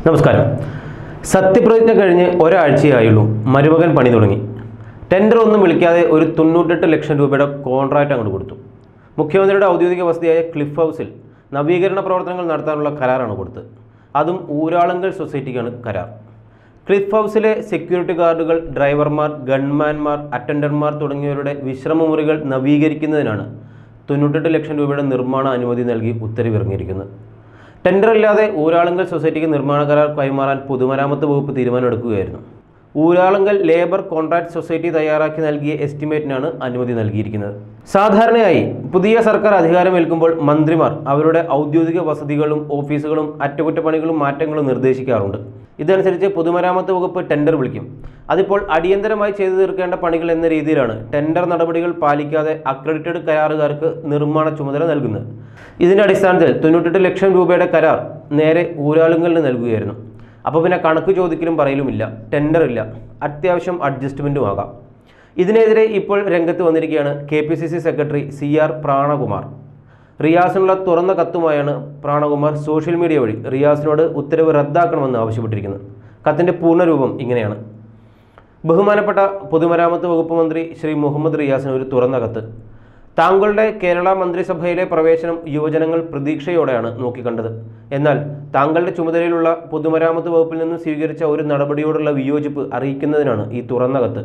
നമസ്കാരം സത്യപ്രതിജ്ഞ കഴിഞ്ഞ് ഒരാഴ്ചയായുള്ളൂ മരുമകൻ പണി തുടങ്ങി ടെൻഡർ ഒന്നും വിളിക്കാതെ ഒരു തൊണ്ണൂറ്റെട്ട് ലക്ഷം രൂപയുടെ കോൺട്രാക്റ്റ് അങ്ങോട്ട് കൊടുത്തു മുഖ്യമന്ത്രിയുടെ ഔദ്യോഗിക വസതിയായ ക്ലിഫ് ഹൗസിൽ നവീകരണ പ്രവർത്തനങ്ങൾ നടത്താനുള്ള കരാറാണ് കൊടുത്തത് അതും ഊരാളുങ്കൽ സൊസൈറ്റിക്കാണ് കരാർ ക്ലിഫ് ഹൗസിലെ സെക്യൂരിറ്റി ഗാർഡുകൾ ഡ്രൈവർമാർ ഗൺമാൻമാർ അറ്റൻഡർമാർ തുടങ്ങിയവരുടെ വിശ്രമമുറികൾ നവീകരിക്കുന്നതിനാണ് തൊണ്ണൂറ്റെട്ട് ലക്ഷം രൂപയുടെ നിർമ്മാണ അനുമതി നൽകി ഉത്തരവിറങ്ങിയിരിക്കുന്നത് ടെൻഡർ ഇല്ലാതെ ഊരാളുങ്കൽ സൊസൈറ്റിക്ക് നിർമ്മാണ കരാർ കൈമാറാൻ പൊതുമരാമത്ത് വകുപ്പ് തീരുമാനമെടുക്കുകയായിരുന്നു ഊരാളുങ്കൽ ലേബർ കോൺട്രാക്ട് സൊസൈറ്റി തയ്യാറാക്കി നൽകിയ എസ്റ്റിമേറ്റിനാണ് അനുമതി നൽകിയിരിക്കുന്നത് സാധാരണയായി പുതിയ സർക്കാർ അധികാരമേൽക്കുമ്പോൾ മന്ത്രിമാർ അവരുടെ ഔദ്യോഗിക വസതികളും ഓഫീസുകളും അറ്റകുറ്റപ്പണികളും മാറ്റങ്ങളും നിർദ്ദേശിക്കാറുണ്ട് ഇതനുസരിച്ച് പൊതുമരാമത്ത് വകുപ്പ് ടെൻഡർ വിളിക്കും അതിപ്പോൾ അടിയന്തരമായി ചെയ്തു തീർക്കേണ്ട പണികൾ എന്ന രീതിയിലാണ് ടെൻഡർ നടപടികൾ പാലിക്കാതെ അക്രഡിറ്റഡ് കരാറുകാർക്ക് നിർമ്മാണ ചുമതല നൽകുന്നത് ഇതിന്റെ അടിസ്ഥാനത്തിൽ തൊണ്ണൂറ്റെട്ട് ലക്ഷം രൂപയുടെ കരാർ നേരെ ഊരാളുങ്കലിന് നൽകുകയായിരുന്നു അപ്പോൾ പിന്നെ കണക്ക് ചോദിക്കലും പറയലുമില്ല ടെൻഡർ ഇല്ല അത്യാവശ്യം അഡ്ജസ്റ്റ്മെൻറ്റും ആകാം ഇതിനെതിരെ ഇപ്പോൾ രംഗത്ത് വന്നിരിക്കുകയാണ് K P C C secretary C R Pranakumar റിയാസിനുള്ള തുറന്ന കത്തുമായാണ് പ്രാണകുമാർ സോഷ്യൽ മീഡിയ വഴി റിയാസിനോട് ഉത്തരവ് റദ്ദാക്കണമെന്ന് ആവശ്യപ്പെട്ടിരിക്കുന്നത് കത്തിൻ്റെ പൂർണ്ണരൂപം ഇങ്ങനെയാണ് ബഹുമാനപ്പെട്ട പൊതുമരാമത്ത് വകുപ്പ് മന്ത്രി ശ്രീ മുഹമ്മദ് റിയാസിന് ഒരു തുറന്ന കത്ത് താങ്കളുടെ കേരള മന്ത്രിസഭയിലെ പ്രവേശനം യുവജനങ്ങൾ പ്രതീക്ഷയോടെയാണ് നോക്കിക്കണ്ടത് എന്നാൽ താങ്കളുടെ ചുമതലയിലുള്ള പൊതുമരാമത്ത് വകുപ്പിൽ നിന്ന് സ്വീകരിച്ച ഒരു നടപടിയോടുള്ള വിയോജിപ്പ് അറിയിക്കുന്നതിനാണ് ഈ തുറന്ന കത്ത്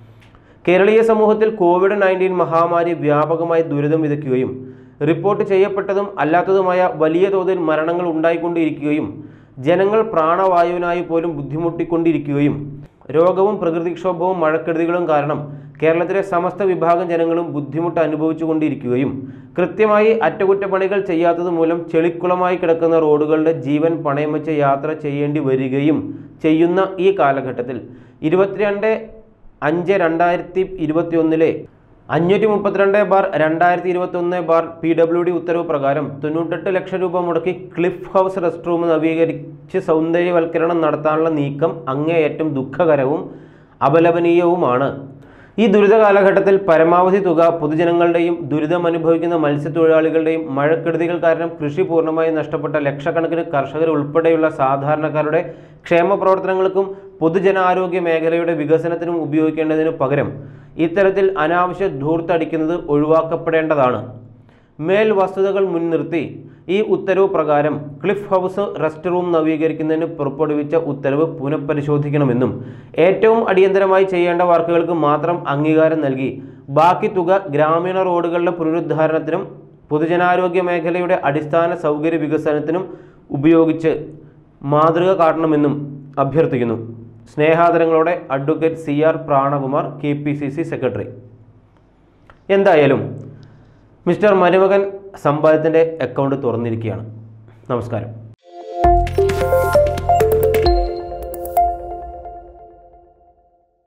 കേരളീയ സമൂഹത്തിൽ കോവിഡ് നയൻറ്റീൻ മഹാമാരി വ്യാപകമായി ദുരിതം വിതയ്ക്കുകയും റിപ്പോർട്ട് ചെയ്യപ്പെട്ടതും അല്ലാത്തതുമായ വലിയ തോതിൽ മരണങ്ങൾ ഉണ്ടായിക്കൊണ്ടിരിക്കുകയും ജനങ്ങൾ പ്രാണവായുവിനായി പോലും ബുദ്ധിമുട്ടിക്കൊണ്ടിരിക്കുകയും രോഗവും പ്രകൃതിക്ഷോഭവും മഴക്കെടുതികളും കാരണം കേരളത്തിലെ സമസ്ത വിഭാഗം ജനങ്ങളും ബുദ്ധിമുട്ട് അനുഭവിച്ചുകൊണ്ടിരിക്കുകയും കൃത്യമായി അറ്റകുറ്റപ്പണികൾ ചെയ്യാത്തത് മൂലം ചെളിക്കുളമായി കിടക്കുന്ന റോഡുകളുടെ ജീവൻ പണയം വെച്ച് യാത്ര ചെയ്യേണ്ടി വരികയും ചെയ്യുന്ന ഈ കാലഘട്ടത്തിൽ ഇരുപത്തിരണ്ട് അഞ്ച് രണ്ടായിരത്തി ഇരുപത്തി ഒന്നിലെ അഞ്ഞൂറ്റി മുപ്പത്തിരണ്ട് ബാർ രണ്ടായിരത്തി ഇരുപത്തി ഒന്ന് ബാർ പി ഡബ്ല്യു ഡി ഉത്തരവ് പ്രകാരം തൊണ്ണൂറ്റെട്ട് ലക്ഷം രൂപ മുടക്കി ക്ലിഫ് ഹൗസ് റെസ്റ്റ് റൂം നവീകരിച്ച് സൗന്ദര്യവൽക്കരണം നടത്താനുള്ള നീക്കം അങ്ങേയറ്റം ദുഃഖകരവും അപലപനീയവുമാണ് ഈ ദുരിത കാലഘട്ടത്തിൽ പരമാവധി തുക പൊതുജനങ്ങളുടെയും ദുരിതം അനുഭവിക്കുന്ന മത്സ്യത്തൊഴിലാളികളുടെയും മഴക്കെടുതികൾ കാരണം കൃഷി പൂർണ്ണമായി നഷ്ടപ്പെട്ട ലക്ഷക്കണക്കിന് കർഷകർ ഉൾപ്പെടെയുള്ള സാധാരണക്കാരുടെ ക്ഷേമ പ്രവർത്തനങ്ങൾക്കും പൊതുജനാരോഗ്യ മേഖലയുടെ വികസനത്തിനും ഉപയോഗിക്കേണ്ടതിനു പകരം ഇത്തരത്തിൽ അനാവശ്യ ധൂർത്തടിക്കുന്നത് ഒഴിവാക്കപ്പെടേണ്ടതാണ് മേൽ വസ്തുതകൾ മുൻനിർത്തി ഈ ഉത്തരവ് പ്രകാരം ക്ലിഫ് ഹൗസ് റെസ്റ്റ് റൂം നവീകരിക്കുന്നതിന് പുറപ്പെടുവിച്ച ഉത്തരവ് പുനഃപരിശോധിക്കണമെന്നും ഏറ്റവും അടിയന്തരമായി ചെയ്യേണ്ട വർക്കുകൾക്ക് മാത്രം അംഗീകാരം നൽകി ബാക്കി തുക ഗ്രാമീണ റോഡുകളുടെ പുനരുദ്ധാരണത്തിനും പൊതുജനാരോഗ്യ മേഖലയുടെ അടിസ്ഥാന സൗകര്യ വികസനത്തിനും ഉപയോഗിച്ച് മാതൃക കാട്ടണമെന്നും അഭ്യർത്ഥിക്കുന്നു സ്നേഹാദരങ്ങളോടെ advocate C R Pranakumar K P C C secretary എന്തായാലും മിസ്റ്റർ മരുമകൻ സമ്പാദ്യത്തിൻ്റെ അക്കൗണ്ട് തുറന്നിരിക്കുകയാണ് നമസ്കാരം